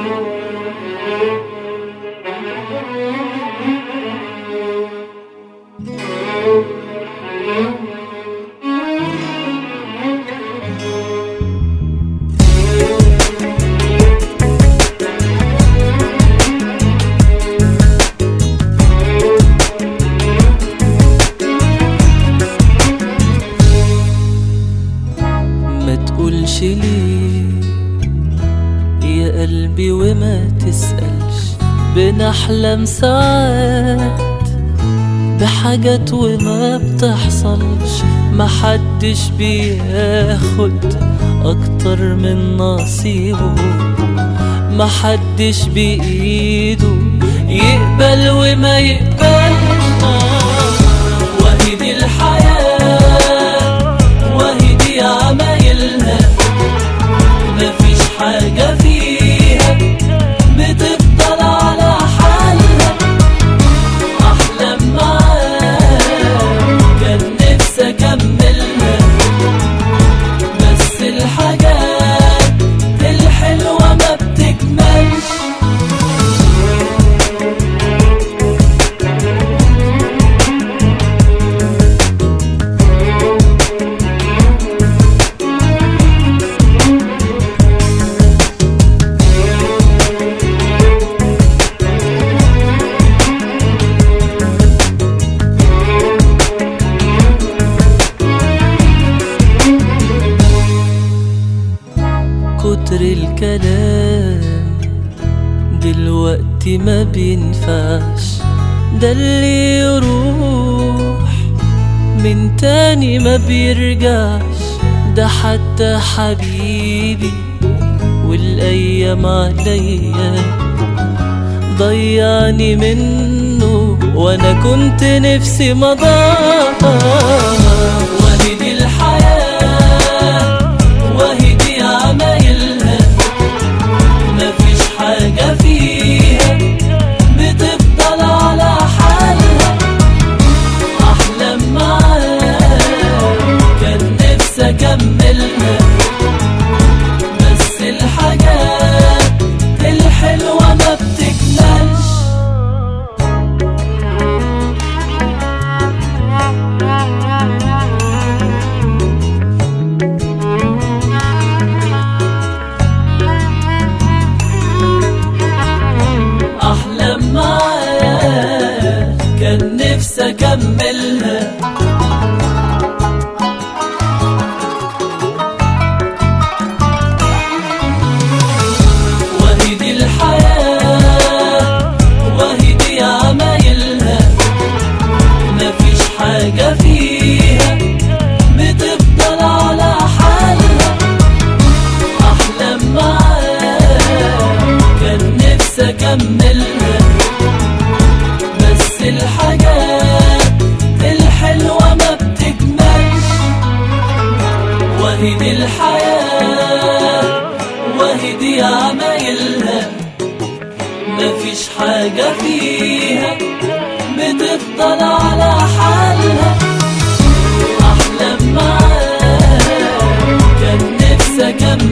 ما تقولش ليه يا قلبي وما تسألش بنحلم ساعات بحاجات وما بتحصلش محدش بياخد اكتر من نصيبه محدش بإيده يقبل وما يقبلش وهي دي الحياة وهي دي عمايلها مفيش حاجة فيها بتفضل على حالها أحلام معاك كان نفسي أكملها بس الحاجات الحلوة ما بتكملش كتر الكلام دلوقتي ما بينفعش ده اللي يروح من تاني ما بيرجعش ده حتى حبيبي والايام عليا ضيعني منه وانا كنت نفسي مضى وهي دي الحياة وهي دي عمايلها مفيش حاجة فيها بتفضل على حالها أحلام معاك كان نفسي أكملها بس الحاجات الحلوة ما بتكملش أحلام معاك كان نفسي أكملها وهي دي الحياة وهي دي عمايلها مفيش حاجة فيها بتفضل على حالها أحلام معاك كان نفسي أكملها بس الحاجات الحلوة ما بتكملش وهي دي الحياة وهي دي عمايلها مفيش حاجة فيها بتفضل على حالها أحلام معاك كان نفسي أكمل